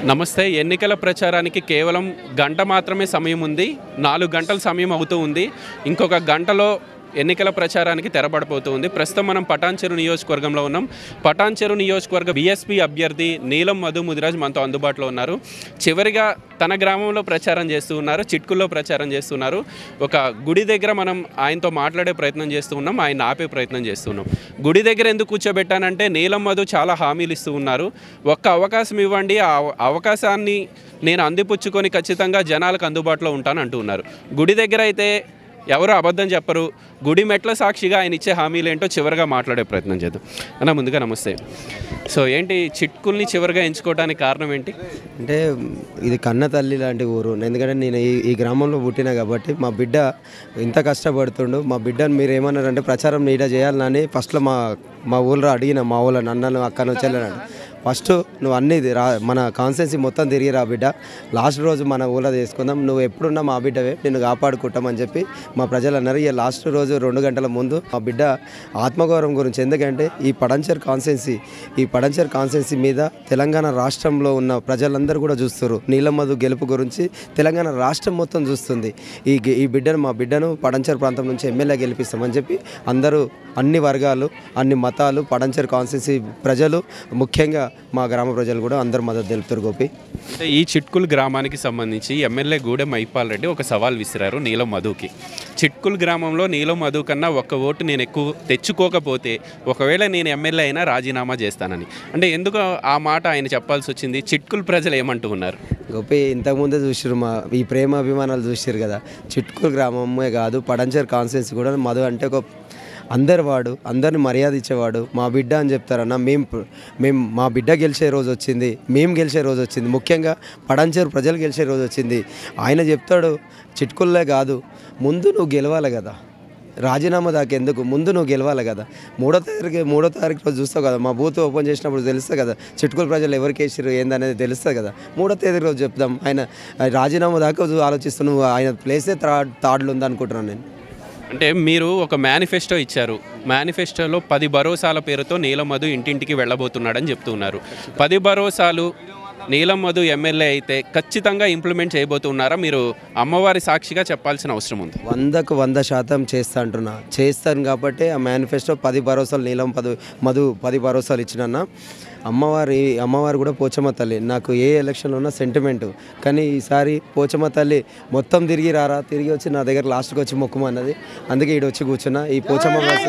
నమస్తే ఎన్నికల ప్రచారానికి కేవలం గంట మాత్రమే సమయం ఉంది నాలుగు గంటల సమయం అవుతూ ఉంది ఇంకొక గంటలో ఎన్నికల ప్రచారానికి తెరపడబోతూ ఉంది ప్రస్తుతం మనం పటాన్చెరు నియోజకవర్గంలో ఉన్నాం పటాన్చెరు నియోజకవర్గ బీఎస్పీ అభ్యర్థి నీలం మధు ముదిరాజ్ మనతో అందుబాటులో ఉన్నారు చివరిగా తన గ్రామంలో ప్రచారం చేస్తూ ఉన్నారు చిట్కుల్లో ప్రచారం చేస్తున్నారు ఒక గుడి దగ్గర మనం ఆయనతో మాట్లాడే ప్రయత్నం చేస్తూ ఉన్నాం ఆయన ఆపే ప్రయత్నం చేస్తున్నాం గుడి దగ్గర ఎందుకు కూర్చోబెట్టానంటే నీలం మధు చాలా హామీలు ఇస్తూ ఉన్నారు ఒక్క అవకాశం ఇవ్వండి ఆ అవ- అవకాశాన్ని నేను అందిపుచ్చుకొని ఖచ్చితంగా జనాలకు అందుబాటులో ఉంటాను అంటూ ఉన్నారు గుడి దగ్గర అయితే ఎవరు అబద్ధం చెప్పరు గుడి మెట్ల సాక్షిగా ఆయన ఇచ్చే హామీలు ఏంటో చివరిగా మాట్లాడే ప్రయత్నం చేద్దాం అన్న ముందుగా నమస్తే సో ఏంటి చిట్కుల్ని చివరిగా ఎంచుకోవడానికి కారణం ఏంటి అంటే ఇది కన్న తల్లి లాంటి ఊరు ఎందుకంటే నేను ఈ ఈ గ్రామంలో పుట్టినా కాబట్టి మా బిడ్డ ఇంత కష్టపడుతుండు మా బిడ్డను మీరు ఏమన్నారంటే ప్రచారం నీడ చేయాలని ఫస్ట్లో మా మా ఊళ్ళో అడిగిన మా ఊళ్ళో నన్నను అక్కను చెల్లెనాడు ఫస్ట్ నువ్వు అన్నీ రా మన కాన్స్టెన్సీ మొత్తం తిరిగి రా బిడ్డ లాస్ట్ రోజు మన ఊళ్ళో తీసుకుందాం నువ్వు ఎప్పుడున్నా మా బిడ్డవే నిన్ను కాపాడుకుంటామని చెప్పి మా ప్రజలు అన్నారు ఇక లాస్ట్ రోజు రెండు గంటల ముందు మా బిడ్డ ఆత్మగౌరవం గురించి ఎందుకంటే ఈ పడంచర్ కాన్స్టెన్సీ ఈ పడంచర్ కాన్స్టెన్సీ మీద తెలంగాణ రాష్ట్రంలో ఉన్న ప్రజలందరూ కూడా చూస్తారు నీలమధు గెలుపు గురించి తెలంగాణ రాష్ట్రం మొత్తం చూస్తుంది ఈ గె- ఈ బిడ్డను మా బిడ్డను పడంచర్ ప్రాంతం నుంచి ఎమ్మెల్యే గెలిపిస్తామని చెప్పి అందరూ అన్ని వర్గాలు అన్ని మతాలు పడంచర్ కాన్స్టెన్సీ ప్రజలు ముఖ్యంగా మా గ్రామ ప్రజలు కూడా అందరూ మద్దతు తెలుపుతారు గోపి అంటే ఈ చిట్కుల్ గ్రామానికి సంబంధించి ఎమ్మెల్యే గూడెం మైపాల్ రెడ్డి ఒక సవాల్ విసిరారు నీలం మధుకి చిట్కుల్ గ్రామంలో నీలం మధు కన్నా ఒక్క ఓటు నేను ఎక్కువ తెచ్చుకోకపోతే ఒకవేళ నేను ఎమ్మెల్యే అయినా రాజీనామా చేస్తానని అంటే ఎందుకు ఆ మాట ఆయన చెప్పాల్సి వచ్చింది చిట్కుల్ ప్రజలు ఏమంటూ ఉన్నారు గోపి ఇంతకుముందే చూసిరు మా ఈ ప్రేమ అభిమానాలు చూసిరు కదా చిట్కూరు గ్రామమే కాదు పడంచర్ కాన్స్టెన్సీ కూడా మధు అంటే ఒక అందరి వాడు అందరిని మర్యాద ఇచ్చేవాడు మా బిడ్డ అని చెప్తారన్న మేము ప్ర- మేము మా బిడ్డ గెలిచే రోజు వచ్చింది మేము గెలిచే రోజు వచ్చింది ముఖ్యంగా పడంచేరు ప్రజలు గెలిచే రోజు వచ్చింది ఆయన చెప్తాడు చిట్కుల్లే కాదు ముందు నువ్వు గెలవాలి కదా రాజీనామా దాకా ఎందుకు ముందు నువ్వు గెలవాలి కదా మూడో తారీఖు మూడో తారీఖు రోజు చూస్తావు కదా మా బూత్ ఓపెన్ చేసినప్పుడు తెలుస్తుంది కదా చిట్కుల ప్రజలు ఎవరికి వేసారు ఏందనేది తెలుస్తుంది కదా మూడో తేదీ రోజు చెప్దాం ఆయన ఆయన రాజీనామా దాకా ఆలోచిస్తూ నువ్వు ఆయన ప్లేసే తా తాడులు ఉందనుకుంటున్నాను నేను అంటే మీరు ఒక మేనిఫెస్టో ఇచ్చారు మేనిఫెస్టోలో పది భరోసాల పేరుతో నీలం మధు ఇంటింటికి వెళ్ళబోతున్నాడని చెప్తున్నారు పది భరోసాలు నీలం మధు ఎమ్మెల్యే అయితే ఖచ్చితంగా ఇంప్లిమెంట్ చేయబోతున్నారా మీరు అమ్మవారి సాక్షిగా చెప్పాల్సిన అవసరం ఉంది వందకు వంద శాతం చేస్తా అంటున్నా చేస్తాను కాబట్టి ఆ మేనిఫెస్టో పది భరోసాలు నీలం పది మధు పది భరోసాలు ఇచ్చినన్న అమ్మవారి అమ్మవారు కూడా పోచమ్మ తల్లి నాకు ఏ ఎలక్షన్లో ఉన్న సెంటిమెంట్ కానీ ఈసారి పోచమ్మ తల్లి మొత్తం తిరిగి రారా తిరిగి వచ్చి నా దగ్గర లాస్ట్కి వచ్చి మొక్కుమన్నది అందుకే ఈడు వచ్చి కూర్చున్నా ఈ పోచమ్మ బస్సు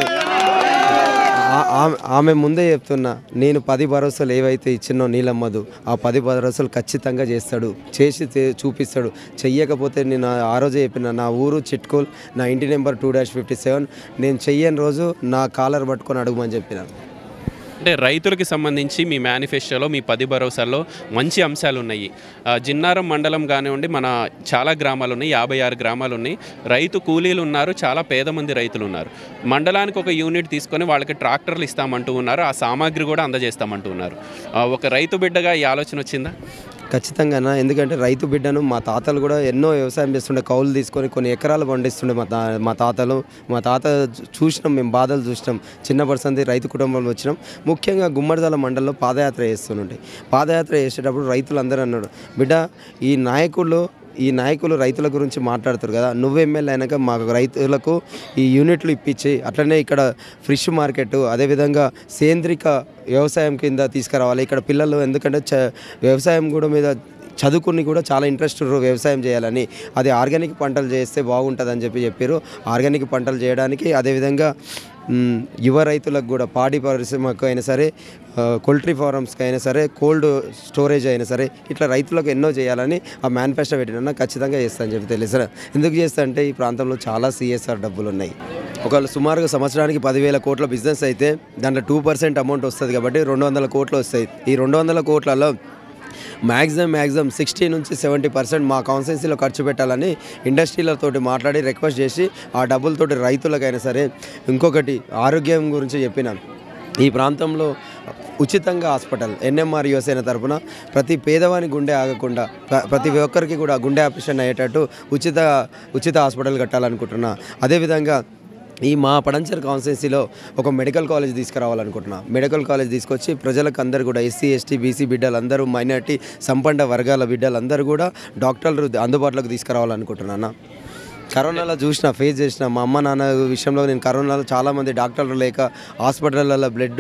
ఆ- ఆమె- ఆమె ముందే చెప్తున్నా నేను పది భరోసాలు ఏవైతే ఇచ్చినో నీలమ్మదు ఆ పది భరోసాలు ఖచ్చితంగా చేస్తాడు చేసి తే- చూపిస్తాడు చెయ్యకపోతే నేను ఆ- ఆ రోజే చెప్పిన నా ఊరు చిట్కోల్ నా ఇంటి number two dash fifty seven నేను చెయ్యని రోజు నా కాలర్ పట్టుకొని అడుగుమని చెప్పిన అంటే రైతులకి సంబంధించి మీ మేనిఫెస్టోలో మీ పది భరోసాల్లో మంచి అంశాలు ఉన్నాయి ఆ, జిన్నారం మండలం కానివ్వండి మన చాలా గ్రామాలు ఉన్నాయి యాభై ఆరు గ్రామాలు ఉన్నాయి రైతు కూలీలు ఉన్నారు చాలా పేద మంది రైతులు ఉన్నారు మండలానికి ఒక యూనిట్ తీసుకొని వాళ్ళకి ట్రాక్టర్లు ఇస్తామంటూ ఉన్నారు ఆ సామాగ్రి కూడా అందజేస్తామంటూ ఉన్నారు ఆ, ఒక రైతు బిడ్డగా ఈ ఆలోచన వచ్చిందా ఖచ్చితంగా ఎందుకంటే రైతు బిడ్డను మా తాతలు కూడా ఎన్నో వ్యవసాయం చేస్తుండే కౌలు తీసుకొని కొన్ని ఎకరాలు పండిస్తుండే మా తా మా తాతలు మా తాత చూ- చూసినాం మేము బాధలు చూసినాం చిన్నప్పటి సంది రైతు కుటుంబంలో వచ్చినాం ముఖ్యంగా గుమ్మడిదల మండలంలో పాదయాత్ర చేస్తుండే పాదయాత్ర చేసేటప్పుడు రైతులు అందరూ అన్నాడు బిడ్డ ఈ నాయకులు ఈ నాయకులు రైతుల గురించి మాట్లాడుతారు కదా నువ్వు ఎమ్మెల్యే అయినాక మాకు రైతులకు ఈ యూనిట్లు ఇప్పించి అట్లనే ఇక్కడ ఫ్రిష్ మార్కెట్ అదేవిధంగా సేంద్రిక వ్యవసాయం కింద తీసుకురావాలి ఇక్కడ పిల్లలు ఎందుకంటే చ వ్యవసాయం కూడా మీద చదువుకుని కూడా చాలా ఇంట్రెస్ట్ వ్యవసాయం చేయాలని అది ఆర్గానిక్ పంటలు చేస్తే బాగుంటుందని చెప్పి చెప్పారు ఆర్గానిక్ పంటలు చేయడానికి అదేవిధంగా మ్, యువ రైతులకు కూడా పాడి పరిశ్రమకు అయినా సరే ఆ, పౌల్ట్రీ ఫారమ్స్కి అయినా సరే కోల్డ్ స్టోరేజ్ అయినా సరే ఇట్లా రైతులకు ఎన్నో చేయాలని ఆ మేనిఫెస్టో పెట్టినా ఖచ్చితంగా చేస్తాను చెప్పి తెలుసు ఎందుకు చేస్తా అంటే ఈ ప్రాంతంలో చాలా సిఎస్ఆర్ డబ్బులు ఉన్నాయి ఒకవేళ సుమారుగా సంవత్సరానికి పదివేల కోట్ల బిజినెస్ అయితే దాంట్లో టూ పర్సెంట్ అమౌంట్ వస్తుంది కాబట్టి రెండు వందల కోట్లు వస్తాయి ఈ రెండు వందల కోట్లలో మ్యాక్సిమం మ్యాక్సిమం సిక్స్టీ నుంచి సెవెంటీ పర్సెంట్ మా కాన్స్టెన్సీలో ఖర్చు పెట్టాలని ఇండస్ట్రీలతోటి మాట్లాడి రిక్వెస్ట్ చేసి ఆ డబ్బులతోటి రైతులకైనా సరే ఇంకొకటి ఆరోగ్యం గురించి చెప్పినాను ఈ ప్రాంతంలో ఉచితంగా హాస్పిటల్ ఎన్ఎంఆర్ యువసేన తరపున ప్రతి పేదవాని గుండె ఆగకుండా ప్ర- ప్రతి ఒక్కరికి కూడా గుండె ఆపరేషన్ అయ్యేటట్టు ఉచిత ఉచిత హాస్పిటల్ కట్టాలనుకుంటున్నా అదేవిధంగా ఈ మా పడంచర్ కాన్స్టిట్యున్సీలో ఒక మెడికల్ కాలేజ్ తీసుకురావాలనుకుంటున్నా మెడికల్ కాలేజ్ తీసుకొచ్చి ప్రజలకు అందరూ కూడా ఎస్సీ ఎస్టీ బీసీ బిడ్డలందరూ మైనార్టీ సంపన్న వర్గాల బిడ్డలందరూ కూడా డాక్టర్లు అందుబాటులోకి తీసుకురావాలనుకుంటున్నాను కరోనాలో చూసిన ఫేస్ చేసిన మా అమ్మ నాన్న విషయంలో నేను కరోనాలో చాలామంది డాక్టర్లు లేక హాస్పిటల్లో బ్లడ్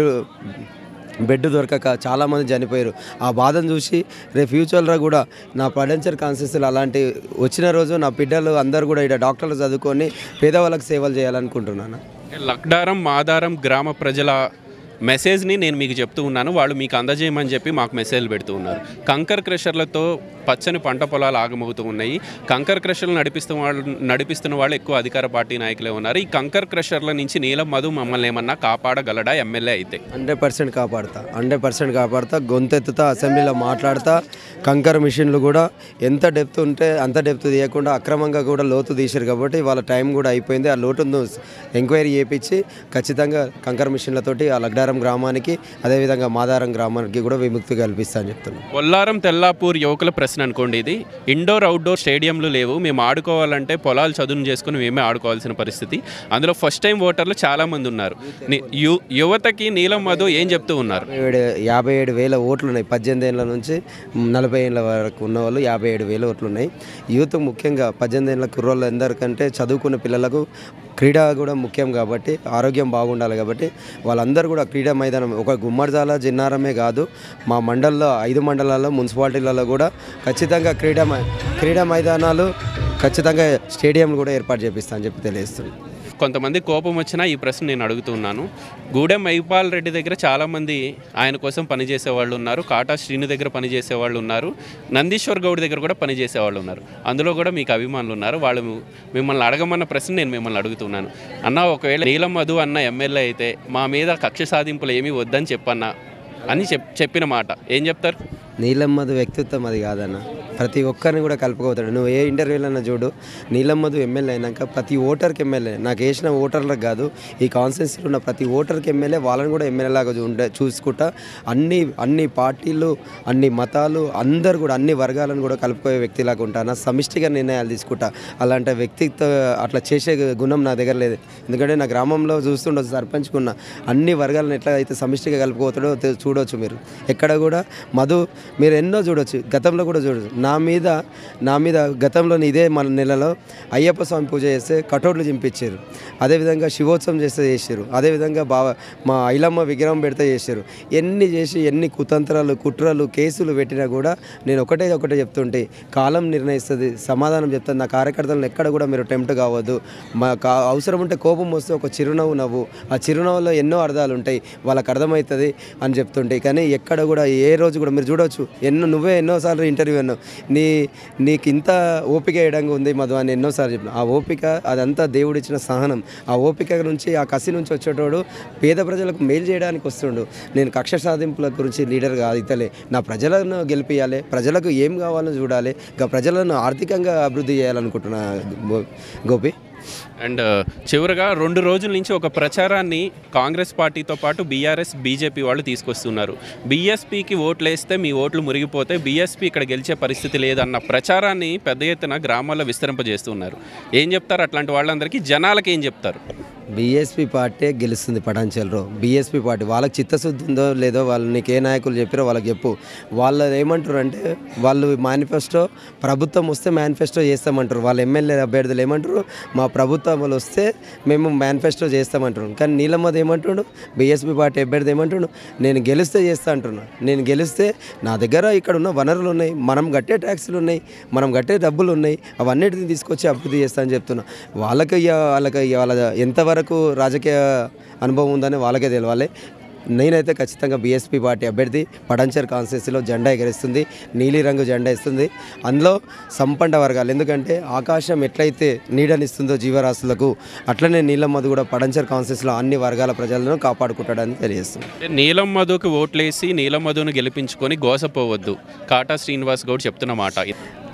బెడ్ దొరకక చాలామంది చనిపోయారు ఆ బాధను చూసి రేపు ఫ్యూచర్లో కూడా నా పడెంచర్ కాన్సెస్లు అలాంటి వచ్చిన రోజు నా బిడ్డలు అందరూ కూడా ఇక్కడ డాక్టర్లు చదువుకొని పేదవాళ్ళకి సేవలు చేయాలనుకుంటున్నాను లక్డారం మాదారం గ్రామ ప్రజల మెసేజ్ని నేను మీకు చెప్తూ ఉన్నాను వాళ్ళు మీకు అందజేయమని చెప్పి మాకు మెసేజ్లు పెడుతూ ఉన్నారు కంకర్ క్రషర్లతో పచ్చని పంట పొలాలు ఆగమవుతూ ఉన్నాయి కంకర్ క్రషర్లు నడిపిస్తున్న వాళ్ళు నడిపిస్తున్న వాళ్ళు ఎక్కువ అధికార పార్టీ నాయకులే ఉన్నారు ఈ కంకర్ క్రషర్ల నుంచి నీలం మధు మమ్మల్ని ఏమన్నా కాపాడగలడా ఎమ్మెల్యే అయితే హండ్రెడ్ పర్సెంట్ కాపాడుతా హండ్రెడ్ పర్సెంట్ కాపాడుతా గొంతెత్తుతా అసెంబ్లీలో మాట్లాడతా కంకర్ మిషన్లు కూడా ఎంత డెప్త్ ఉంటే అంత డెప్త్ తీయకుండా అక్రమంగా కూడా లోతు తీశారు కాబట్టి వాళ్ళ టైం కూడా అయిపోయింది ఆ లోటును ఎంక్వైరీ చేయించి ఖచ్చితంగా కంకర్ మిషన్లతోటి ఆ లగ్డారం గ్రామానికి అదేవిధంగా మాదారం గ్రామానికి కూడా విముక్తి కల్పిస్తా అని చెప్తున్నాను పొల్లారం తెల్లాపూర్ యువకుల ప్రశ్న అనుకోండి ఇది ఇండోర్ అవుట్డోర్ స్టేడియంలు లేవు మేము ఆడుకోవాలంటే పొలాలు చదును చేసుకుని మేమే ఆడుకోవాల్సిన పరిస్థితి అందులో ఫస్ట్ టైం ఓటర్లు చాలామంది ఉన్నారు ని- యు- యువతకి నీలం మధు ఏం చెప్తూ ఉన్నారు యాభై ఏడు యాభై ఏడు వేల ఓట్లు ఉన్నాయి పద్దెనిమిది ఏళ్ళ నుంచి నలభై ఏళ్ళ వరకు ఉన్న వాళ్ళు యాభై ఏడు వేల ఓట్లు ఉన్నాయి యూత్ ముఖ్యంగా పద్దెనిమిది ఏళ్ళ కుర్రోళ్ళు ఎందరికంటే చదువుకున్న పిల్లలకు క్రీడ కూడా ముఖ్యం కాబట్టి ఆరోగ్యం బాగుండాలి కాబట్టి వాళ్ళందరూ కూడా క్రీడా మైదానం ఒక గుమ్మడిజాల జిన్నారమే కాదు మా మండల్లో ఐదు మండలాల్లో మున్సిపాలిటీలలో కూడా ఖచ్చితంగా క్రీడా మై క్రీడా మైదానాలు ఖచ్చితంగా స్టేడియంలు కూడా ఏర్పాటు చేపిస్తా అని చెప్పి తెలియజేస్తుంది కొంతమంది కోపం వచ్చినా ఈ ప్రశ్న నేను అడుగుతున్నాను గూడెం మైపాల్ రెడ్డి దగ్గర చాలామంది ఆయన కోసం పనిచేసే వాళ్ళు ఉన్నారు కాటా శ్రీను దగ్గర పనిచేసే వాళ్ళు ఉన్నారు నందీశ్వర్ గౌడ్ దగ్గర కూడా పనిచేసే వాళ్ళు ఉన్నారు అందులో కూడా మీకు అభిమానులు ఉన్నారు వాళ్ళు మిమ్మల్ని అడగమన్న ప్రశ్న నేను మిమ్మల్ని అడుగుతున్నాను అన్న ఒకవేళ నీలం మధు అన్న ఎమ్మెల్యే అయితే మా మీద కక్ష సాధింపులు ఏమీ వద్దని చెప్పన్నా అని చెప్ చెప్పిన మాట ఏం చెప్తారు నీలమ్మధు వ్యక్తిత్వం అది కాదన్న ప్రతి ఒక్కరిని కూడా కలుపుకోతాడు నువ్వు ఏ ఇంటర్వ్యూలన్నా చూడు నీలమ్మధు ఎమ్మెల్యే అయినాక ప్రతి ఓటర్కి ఎమ్మెల్యే నాకు వేసిన ఓటర్లకు కాదు ఈ కాన్స్టిట్యూన్సీలో ఉన్న ప్రతి ఓటర్కి ఎమ్మెల్యే వాళ్ళని కూడా ఎమ్మెల్యే లాగా ఉండే చూసుకుంటా అన్ని అన్ని పార్టీలు అన్ని మతాలు అందరు కూడా అన్ని వర్గాలను కూడా కలుపుకోయే వ్యక్తిలాగా ఉంటాను సమిష్టిగా నిర్ణయాలు తీసుకుంటా అలాంటి వ్యక్తిత్వ అట్లా చేసే గుణం నా దగ్గర లేదు ఎందుకంటే నా గ్రామంలో చూస్తుండొచ్చు సర్పంచ్కున్న అన్ని వర్గాలను ఎట్లా అయితే సమిష్టిగా కలుపుకోతాడో తె- చూడొచ్చు మీరు ఎక్కడ కూడా మధు మీరు ఎన్నో చూడొచ్చు గతంలో కూడా చూడొచ్చు నా మీద నా మీద గతంలో ఇదే మన నెలలో అయ్యప్ప స్వామి పూజ చేస్తే కటోట్లు చింపించారు అదేవిధంగా శివోత్సవం చేస్తే చేశారు అదేవిధంగా బావ మా ఐలమ్మ విగ్రహం పెడితే చేశారు ఎన్ని చేసి ఎన్ని కుతంత్రాలు కుట్రలు కేసులు పెట్టినా కూడా నేను ఒకటే ఒకటే చెప్తుంటే కాలం నిర్ణయిస్తుంది సమాధానం చెప్తాను నా కార్యకర్తలను ఎక్కడ కూడా మీరు టెంప్ట్ కావద్దు మా కా అవసరం ఉంటే కోపం వస్తే ఒక చిరునవ్వు నవ్వు ఆ చిరునవ్వులో ఎన్నో అర్థాలు ఉంటాయి వాళ్ళకి అర్థమవుతుంది అని చెప్తుంటే కానీ ఎక్కడ కూడా ఏ రోజు కూడా మీరు చూడొచ్చు ఎన్నో నువ్వే ఎన్నోసార్లు ఇంటర్వ్యూ అన్నావు నీ నీకు ఇంత ఓపిక వేయడంగా ఉంది మధు అని ఎన్నోసార్లు చెప్పిన ఆ ఓపిక అదంతా దేవుడిచ్చిన సహనం ఆ ఓపిక నుంచి ఆ కసి నుంచి వచ్చేటోడు పేద ప్రజలకు మేలు చేయడానికి వస్తుండు నేను కక్ష సాధింపుల గురించి లీడర్ కాదితలే నా ప్రజలను గెలిపియాలి ప్రజలకు ఏం కావాలో చూడాలి ఇంకా ప్రజలను ఆర్థికంగా అభివృద్ధి చేయాలనుకుంటున్నా గో- గోపి అండ్ చివరగా రెండు రోజుల నుంచి ఒక ప్రచారాన్ని కాంగ్రెస్ పార్టీతో పాటు బీఆర్ఎస్ బీజేపీ వాళ్ళు తీసుకొస్తున్నారు బీఎస్పీకి ఓట్లు వేస్తే మీ ఓట్లు మురిగిపోతే బీఎస్పీ ఇక్కడ గెలిచే పరిస్థితి లేదన్న ప్రచారాన్ని పెద్ద ఎత్తున గ్రామాల్లో విస్తరింపజేస్తున్నారు ఏం చెప్తారు అట్లాంటి వాళ్ళందరికీ జనాలకి ఏం చెప్తారు బీఎస్పీ పార్టీ గెలుస్తుంది పటాన్చెల్లో బీఎస్పీ పార్టీ వాళ్ళకి చిత్తశుద్ధి ఉందో లేదో వాళ్ళు నీకు ఏ నాయకులు చెప్పారో వాళ్ళకి చెప్పు వాళ్ళు ఏమంటారు అంటే వాళ్ళు మేనిఫెస్టో ప్రభుత్వం వస్తే మేనిఫెస్టో చేస్తామంటారు వాళ్ళ ఎమ్మెల్యే అభ్యర్థులు ఏమంటారు మా ప్రభుత్వం వస్తే మేము మేనిఫెస్టో చేస్తామంటారు కానీ నీలమ్మది ఏమంటుండు బీఎస్పీ పార్టీ అభ్యర్థి ఏమంటుండు నేను గెలిస్తే చేస్తా అంటున్నా నేను గెలిస్తే నా దగ్గర ఇక్కడ ఉన్న వనరులు ఉన్నాయి మనం కట్టే ట్యాక్సులు ఉన్నాయి మనం కట్టే డబ్బులు ఉన్నాయి అవన్నిటిని తీసుకొచ్చి అభివృద్ధి చేస్తా అని చెప్తున్నా వాళ్ళకి ఇక వాళ్ళకి ఇక వాళ్ళ ఎంతవరకు రాజకీయ అనుభవం ఉందని వాళ్ళకే తెలవాలి నేనైతే ఖచ్చితంగా బీఎస్పీ పార్టీ అభ్యర్థి పడంచర్ కాన్స్టిట్యూన్సీలో జెండా ఎగరేస్తుంది నీలిరంగు జెండా ఇస్తుంది అందులో సంపండ వర్గాలు ఎందుకంటే ఆకాశం ఎట్లయితే నీడనిస్తుందో జీవరాశులకు అట్లనే నీలమ్మది కూడా పడంచర్ కాన్స్టిట్యూన్సీలో అన్ని వర్గాల ప్రజలను కాపాడుకుంటాడని తెలియజేస్తుంది అంటే నీలం మధుకి ఓట్లేసి నీలం మధును గెలిపించుకొని గోసపోవద్దు కాటా శ్రీనివాస్ గౌడ్ చెప్తున్న మాట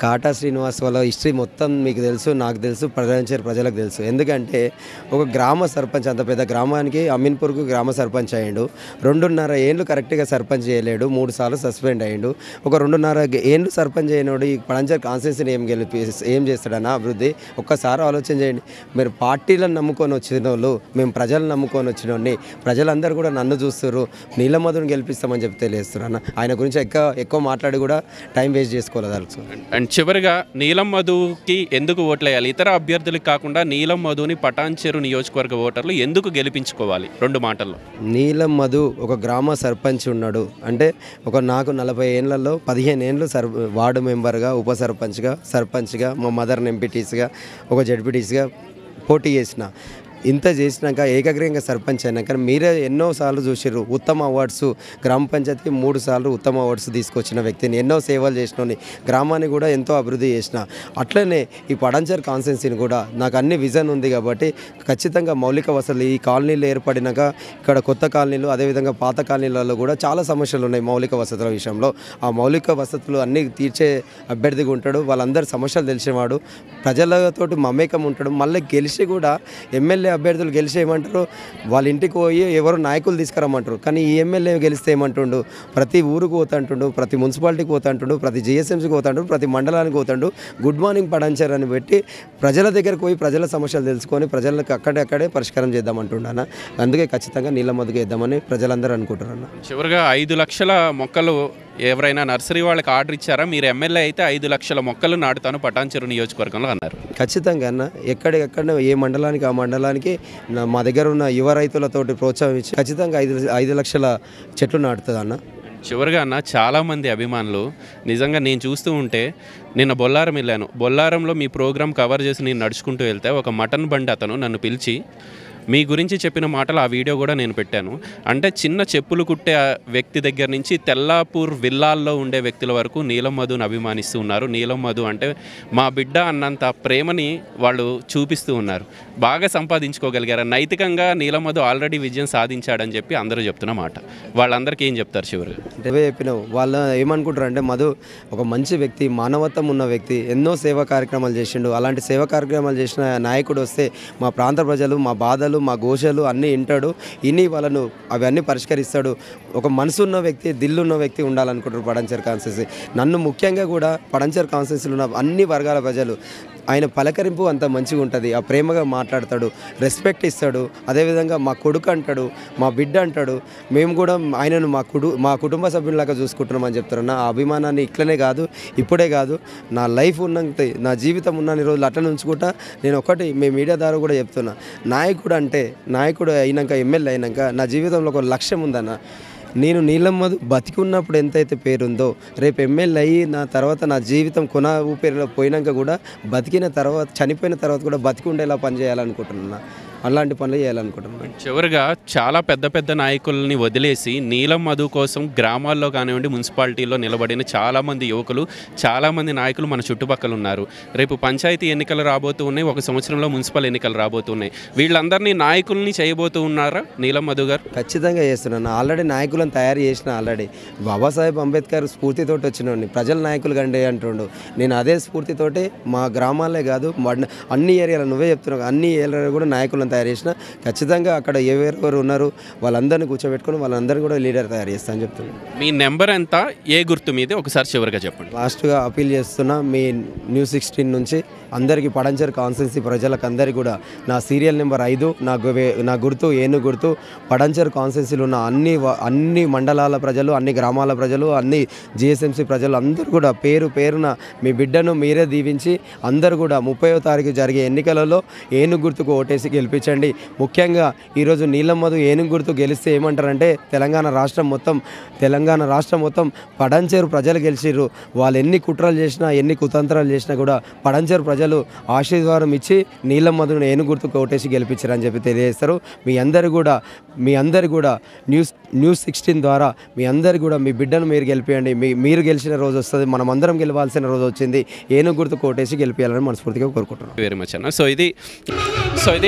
కాటా శ్రీనివాస్ వాళ్ళ హిస్టరీ మొత్తం మీకు తెలుసు నాకు తెలుసు ప్రజాంచేరు ప్రజలకు తెలుసు ఎందుకంటే ఒక గ్రామ సర్పంచ్ అంత పెద్ద గ్రామానికి అమీన్పూర్కు గ్రామ సర్పంచ్ అయ్యిండు రెండున్నర ఏళ్ళు కరెక్ట్గా సర్పంచ్ చేయలేడు మూడు సార్లు సస్పెండ్ అయ్యిండు ఒక రెండున్నర ఏళ్ళు సర్పంచ్ అయినోడు ఈ పడంచర్ కాన్స్టిట్యూన్సీని ఏం గెలిపి ఏం చేస్తాడన్న అభివృద్ధి ఒక్కసారి ఆలోచన చేయండి మీరు పార్టీలను నమ్ముకొని వచ్చిన వాళ్ళు మేము ప్రజలను నమ్ముకొని వచ్చిన వాడిని ప్రజలందరూ కూడా నన్ను చూస్తారు నీలమధుని గెలిపిస్తామని చెప్పి తెలియస్తారు అన్న ఆయన గురించి ఎక్కువ ఎక్కువ మాట్లాడి కూడా టైం వేస్ట్ చేసుకోలేదు అండ్ చివరిగా నీలం మధుకి ఎందుకు ఓట్లేయాలి ఇతర అభ్యర్థులకు కాకుండా నీలం మధుని పటాన్చెరు నియోజకవర్గ ఓటర్లు ఎందుకు గెలిపించుకోవాలి రెండు మాటల్లో నీలం మధు ఒక గ్రామ సర్పంచ్ ఉన్నాడు అంటే ఒక నాకు నలభై ఏళ్ళలో పదిహేను ఏళ్ళు సర్ వార్డు మెంబర్గా ఉప సర్పంచ్గా సర్పంచ్గా మా మదర్ని ఎంపీటీస్గా ఒక జడ్పీటీస్గా పోటీ చేసిన ఇంత చేసినాక ఏకగ్రీయంగా సర్పంచ్ అయినాక మీరే ఎన్నో సార్లు చూసిర్రు ఉత్తమ అవార్డ్స్ గ్రామ పంచాయతీకి మూడు సార్లు ఉత్తమ అవార్డ్స్ తీసుకొచ్చిన వ్యక్తిని ఎన్నో సేవలు చేసినోని గ్రామాన్ని కూడా ఎంతో అభివృద్ధి చేసిన అట్లనే ఈ పడంచర్ కాన్స్టెన్సీని కూడా నాకు అన్ని విజన్ ఉంది కాబట్టి ఖచ్చితంగా మౌలిక వసతులు ఈ కాలనీలు ఏర్పడినాక ఇక్కడ కొత్త కాలనీలు అదేవిధంగా పాత కాలనీలలో కూడా చాలా సమస్యలు ఉన్నాయి మౌలిక వసతుల విషయంలో ఆ మౌలిక వసతులు అన్నీ తీర్చే అభ్యర్థిగా ఉంటాడు వాళ్ళందరి సమస్యలు తెలిసేవాడు ప్రజలతోటి మమేకం ఉంటాడు మళ్ళీ గెలిచి కూడా ఎమ్మెల్యే అభ్యర్థులు గెలిచి ఏమంటారు వాళ్ళ ఇంటికి పోయి ఎవరు నాయకులు తీసుకురమ్మంటారు కానీ ఈ ఎమ్మెల్యే గెలిస్తే ఏమంటుండు ప్రతి ఊరుకు పోతాంటుండు ప్రతి మున్సిపాలిటీకి పోతాంటుండు ప్రతి జిఎస్ఎంసీకి పోతాండు ప్రతి మండలానికి పోతాండు గుడ్ మార్నింగ్ పడంచర్ అని పెట్టి ప్రజల దగ్గరకు పోయి ప్రజల సమస్యలు తెలుసుకొని ప్రజలకు అక్కడే పరిష్కారం చేద్దామంటున్నాను అందుకే ఖచ్చితంగా నీళ్ళ మధుకు వేద్దామని ప్రజలందరూ అనుకుంటారన్న చివరిగా ఐదు లక్షల మొక్కలు ఎవరైనా నర్సరీ వాళ్ళకి ఆర్డర్ ఇచ్చారా మీరు ఎమ్మెల్యే అయితే ఐదు లక్షల మొక్కలు నాటుతాను పటాన్చెరు నియోజకవర్గంలో అన్నారు ఖచ్చితంగా అన్న ఎక్కడెక్కడ ఏ మండలానికి ఆ మండలానికి నా- మా దగ్గర ఉన్న యువ రైతులతోటి ప్రోత్సాహం ఇచ్చి ఖచ్చితంగా ఐదు ఐదు లక్షల చెట్లు నాటుతుంది అన్న చివరిగా అన్న చాలామంది అభిమానులు నిజంగా నేను చూస్తూ ఉంటే నిన్న బొల్లారం వెళ్ళాను బొల్లారంలో మీ ప్రోగ్రామ్ కవర్ చేసి నేను నడుచుకుంటూ వెళ్తే ఒక మటన్ బండి అతను నన్ను పిలిచి మీ గురించి చెప్పిన మాటలు ఆ వీడియో కూడా నేను పెట్టాను అంటే చిన్న చెప్పులు కుట్టే ఆ వ్యక్తి దగ్గర నుంచి తెల్లాపూర్ విల్లాల్లో ఉండే వ్యక్తుల వరకు నీలం మధుని అభిమానిస్తూ ఉన్నారు నీలం మధు అంటే మా బిడ్డ అన్నంత ప్రేమని వాళ్ళు చూపిస్తూ ఉన్నారు బాగా సంపాదించుకోగలిగారు నైతికంగా నీలం మధు ఆల్రెడీ విజయం సాధించాడని చెప్పి అందరూ చెప్తున్న మాట వాళ్ళందరికీ ఏం చెప్తారు చివరిగా అంటే అవే చెప్పినావు వాళ్ళు ఏమనుకుంటారు అంటే మధు ఒక మంచి వ్యక్తి మానవత్వం ఉన్న వ్యక్తి ఎన్నో సేవా కార్యక్రమాలు చేసిండు అలాంటి సేవా కార్యక్రమాలు చేసిన నాయకుడు వస్తే మా ప్రాంత ప్రజలు మా బాధలు మా ఘోషలు అన్నీ వింటాడు ఇన్ని వాళ్ళను అవన్నీ పరిష్కరిస్తాడు ఒక మనసు ఉన్న వ్యక్తి దిల్లు ఉన్న వ్యక్తి ఉండాలనుకుంటారు పడంచర్ కాన్స్టిట్యూన్సీ నన్ను ముఖ్యంగా కూడా పడంచర్ కాన్స్టిట్యూన్సీలో ఉన్న అన్ని వర్గాల ప్రజలు ఆయన పలకరింపు అంత మంచిగా ఉంటుంది ఆ ప్రేమగా మాట్లాడతాడు రెస్పెక్ట్ ఇస్తాడు అదేవిధంగా మా కొడుకు అంటాడు మా బిడ్డ అంటాడు మేము కూడా ఆయనను మా కుడు మా కుటుంబ సభ్యులాగా చూసుకుంటున్నాం అని చెప్తారు నా అభిమానాన్ని ఇట్లనే కాదు ఇప్పుడే కాదు నా లైఫ్ ఉన్నంత నా జీవితం ఉన్నన్ని రోజులు అట్లా ఉంచుకుంటా నేను ఒకటి మీ మీడియా ద్వారా కూడా చెప్తున్నా నాయకుడు అంటే నాయకుడు అయినాక ఎమ్మెల్యే అయినాక నా జీవితంలో ఒక లక్ష్యం ఉందన్న నేను నీలమ్మదు బతికి ఉన్నప్పుడు ఎంతైతే పేరుందో రేపు ఎమ్మెల్యే అయ్యి నా తర్వాత నా జీవితం కొన ఊపిరిలో పోయినాక కూడా బతికిన తర్వాత చనిపోయిన తర్వాత కూడా బతికి ఉండేలా పని చేయాలనుకుంటున్నా అలాంటి పనులు చేయాలనుకుంటున్నాను చివరిగా చాలా పెద్ద పెద్ద నాయకుల్ని వదిలేసి నీలం మధు కోసం గ్రామాల్లో కానివ్వండి మున్సిపాలిటీలో నిలబడిన చాలామంది యువకులు చాలామంది నాయకులు మన చుట్టుపక్కల ఉన్నారు రేపు పంచాయతీ ఎన్నికలు రాబోతూ ఉన్నాయి ఒక సంవత్సరంలో మున్సిపల్ ఎన్నికలు రాబోతున్నాయి వీళ్ళందరినీ నాయకుల్ని చేయబోతూ ఉన్నారా నీలం మధు గారు ఖచ్చితంగా చేస్తున్నాను ఆల్రెడీ నాయకులను తయారు చేసిన ఆల్రెడీ బాబాసాహెబ్ అంబేద్కర్ స్ఫూర్తితోటి వచ్చినోడిని ప్రజల నాయకులు కండే అంటుండు నేను అదే స్ఫూర్తితోటి మా గ్రామాలే కాదు మన- అన్ని ఏరియాలో నువ్వే చెప్తున్నావు అన్ని ఏరియాలో కూడా నాయకులను తయారు చేసిన ఖచ్చితంగా అక్కడ ఎవరెవరు ఉన్నారు వాళ్ళందరినీ కూర్చోబెట్టుకొని వాళ్ళందరినీ కూడా లీడర్ తయారు చేస్తా అని చెప్తున్నాను మీ నెంబర్ ఎంత ఏ గుర్తు మీదే ఒకసారి చివరిగా చెప్పండి లాస్ట్గా అపీల్ చేస్తున్నా మీ న్యూస్ సిక్స్టీన్ నుంచి అందరికీ పడంచర్ కాన్స్టిట్యున్సీ ప్రజలకు అందరికీ కూడా నా సీరియల్ నెంబర్ ఐదు నా గు- నా గుర్తు ఏను గుర్తు పడంచర్ కాన్స్టిట్యున్సీలో ఉన్న అన్ని వ- అన్ని మండలాల ప్రజలు అన్ని గ్రామాల ప్రజలు అన్ని జిఎస్ఎంసీ ప్రజలు అందరూ కూడా పేరు పేరున మీ బిడ్డను మీరే దీవించి అందరూ కూడా ముప్పైవ తారీఖు జరిగే ఎన్నికలలో ఏనుగు గుర్తుకు ఓటేసి గెలిపించండి ముఖ్యంగా ఈరోజు నీలమ్మదు ఏనుగు గుర్తు గెలిస్తే ఏమంటారంటే తెలంగాణ రాష్ట్రం మొత్తం తెలంగాణ రాష్ట్రం మొత్తం పడంచేరు ప్రజలు గెలిచిర్రు వాళ్ళు ఎన్ని కుట్రలు చేసినా ఎన్ని కుతంత్రాలు చేసినా కూడా పడంచేరు ప్రజలు ఆశీర్వాదం ఇచ్చి నీలమ్మదును ఏనుగు గుర్తుకు ఓటేసి గెలిపించారని చెప్పి తెలియజేస్తారు మీ అందరు కూడా మీ అందరు కూడా న్యూస్ న్యూస్ సిక్స్టీన్ ద్వారా మీ అందరు కూడా మీ బిడ్డను మీరు గెలిపియండి మీ మీరు గెలిచిన రోజు వస్తుంది మనం అందరం గెలవాల్సిన రోజు వచ్చింది ఏనుగు గుర్తుకు ఓటేసి గెలిపించాలని మనస్ఫూర్తిగా కోరుకుంటున్నాం వెరీ మచ్ అన్న సో ఇది సో ఇది ఓవరాల్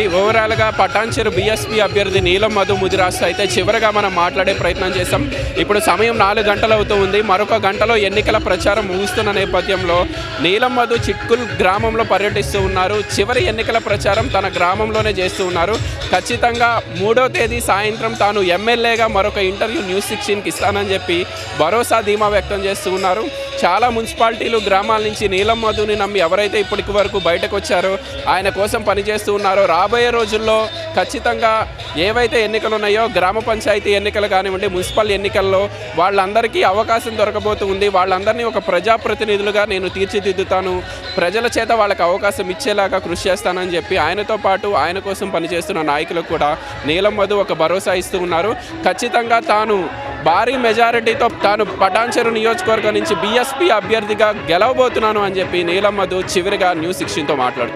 విషయాలుగా పటాన్చెరు బీఎస్పీ అభ్యర్థి నీలం మధు ముదిరాజ్ అయితే చివరిగా మనం మాట్లాడే ప్రయత్నం చేశాం ఇప్పుడు సమయం నాలుగు గంటలు అవుతూ ఉంది మరొక గంటలో ఎన్నికల ప్రచారం ముగుస్తున్న నేపథ్యంలో నీలం మధు చిట్కుల్ గ్రామంలో పర్యటిస్తూ ఉన్నారు చివరి ఎన్నికల ప్రచారం తన గ్రామంలోనే చేస్తూ ఉన్నారు ఖచ్చితంగా మూడో తేదీ సాయంత్రం తాను ఎమ్మెల్యేగా మరొక ఇంటర్వ్యూ న్యూస్ సిక్స్టీన్కి ఇస్తానని చెప్పి భరోసా ధీమా వ్యక్తం చేస్తూ ఉన్నారు చాలా మున్సిపాలిటీలు గ్రామాల నుంచి నీలం మధుని నమ్మి ఎవరైతే ఇప్పటికి వరకు బయటకు వచ్చారో ఆయన కోసం పనిచేస్తూ ఉన్నారో రాబోయే రోజుల్లో ఖచ్చితంగా ఏవైతే ఎన్నికలు ఉన్నాయో గ్రామ పంచాయతీ ఎన్నికలు కానివ్వండి మున్సిపల్ ఎన్నికల్లో వాళ్ళందరికీ అవకాశం దొరకబోతుంది వాళ్ళందరినీ ఒక ప్రజాప్రతినిధులుగా నేను తీర్చిదిద్దుతాను ప్రజల చేత వాళ్ళకి అవకాశం ఇచ్చేలాగా కృషి చేస్తానని చెప్పి ఆయనతో పాటు ఆయన కోసం పనిచేస్తున్న నాయకులకు కూడా నీలం మధు ఒక భరోసా ఇస్తూ ఉన్నారు ఖచ్చితంగా తాను భారీ మెజారిటీతో తాను పటాన్చెరు నియోజకవర్గం నుంచి బీఎస్పీ అభ్యర్థిగా గెలవబోతున్నాను అని చెప్పి నీలం మధు చివరిగా న్యూస్ సిక్స్టీన్తో మాట్లాడుతున్నారు